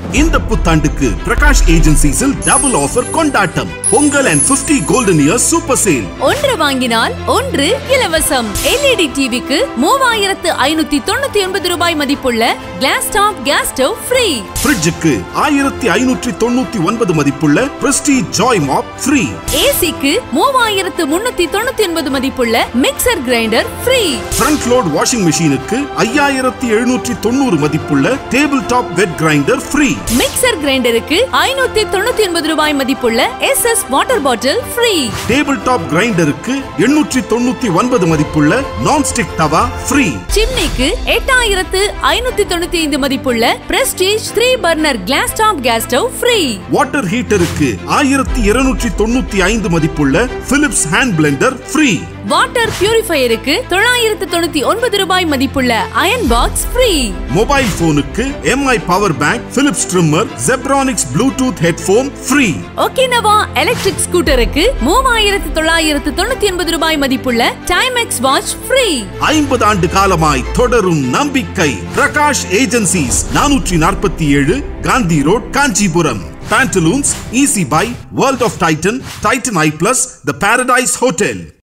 இந்த புத்தாண்டுக்கு பிரகாஷ் ஏஜென்சிஸில் டபுள் ஆஃபர் கொண்டாட்டம் Pongal and 50 golden year super sale ஒன்று வாங்கினால் ஒன்று இலவசம் எல்இடி டிவிக்கு மூவாயிரத்து ஐநூத்தி தொண்ணூத்தி ஒன்பது ரூபாய் மதிப்புள்ள glass top gas stove free ஃப்ரிட்ஜுக்கு ஆயிரத்தி ஐநூற்றி தொண்ணூத்தி ஒன்பது மதிப்புள்ள பிரஸ்டீஜ் ஜாய் மாப் ஃப்ரீ ஏசிக்கு மூவாயிரத்து முன்னூத்தி தொண்ணூத்தி ஒன்பது மதிப்புள்ள mixer grinder free front load washing மெஷினுக்கு ஐயாயிரத்தி எழுநூற்றி தொண்ணூறு மதிப்புள்ள table top wet grinder free mixer கிரைண்டருக்கு ஐநூத்தி தொண்ணூத்தி ஒன்பது ரூபாய் மதிப்புள்ள S S water bottle free table top கிரைண்டருக்கு எண்ணூற்றி தொண்ணூத்தி ஒன்பது மதிப்புள்ள நான்ஸ்டிக் தவா ஃப்ரீ சிம்னிக்கு எட்டாயிரத்து ஐநூத்தி தொண்ணூத்தி ஐந்து மதிப்புள்ள Prestige three burner glass top gas stove free water ஹீட்டருக்கு ஆயிரத்தி இருநூற்றி தொண்ணூத்தி ஐந்து மதிப்புள்ள Philips hand blender free water பியூரிஃபையருக்கு தொள்ளாயிரத்து தொண்ணூத்தி ஒன்பது ரூபாய் மதிப்புள்ள அயன் பாக்ஸ் ஃப்ரீ மொபைல் போனுக்கு MI power bank Philips trimmer Zebronics Bluetooth headphone free Okinawa electric ஸ்கூட்டருக்கு மூவாயிரத்து தொள்ளாயிரத்து தொண்ணூத்தி ஒன்பது ரூபாய் மதிப்புள்ள டைமெக்ஸ் வாட்ச் ஃப்ரீ ஐம்பது ஆண்டு காலமாய் தொடரும் நம்பிக்கை பிரகாஷ் ஏஜென்சிஸ் நானூற்றி நாற்பத்தி ஏழு Gandhi road Kanchipuram Pantaloons easy buy world of Titan Titan eye plus the paradise hotel